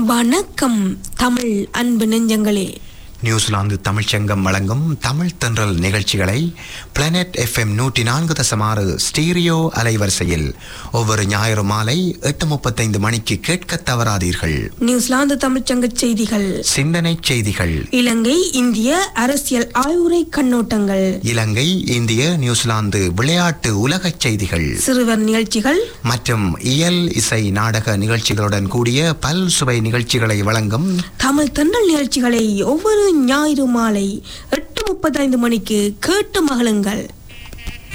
வணக்கம் தமிழ் அன்பு நெஞ்சங்களே நியூசிலாந்து தமிழ்ச்சங்கம் வழங்கும் தமிழ் தென்றல் நிகழ்ச்சிகளை பிளானட் எஃப்எம் நூற்றி நான்கு தசமாறு ஸ்டீரியோ அலைவரிசையில் ஒவ்வொரு ஞாயிறு மாலை எட்டு முப்பத்தைந்து மணிக்கு கேட்க தவறாதீர்கள் நியூசிலாந்து தமிழ்ச்சங்க செய்திகள் சிந்தனை செய்திகள் இலங்கை இந்திய அரசியல் ஆய்வுரை கண்ணோட்டங்கள் இலங்கை இந்திய நியூசிலாந்து விளையாட்டு உலகச் செய்திகள் சிறுவர் நிகழ்ச்சிகள் மற்றும் இயல் இசை நாடக நிகழ்ச்சிகளுடன் கூடிய பல் சுவை நிகழ்ச்சிகளை வழங்கும் தமிழ் தென்றல் நிகழ்ச்சிகளை ஒவ்வொரு ஞாயிறு மாலை எட்டு முப்பத்தைந்து மணிக்கு கேட்டு மகளுங்கள்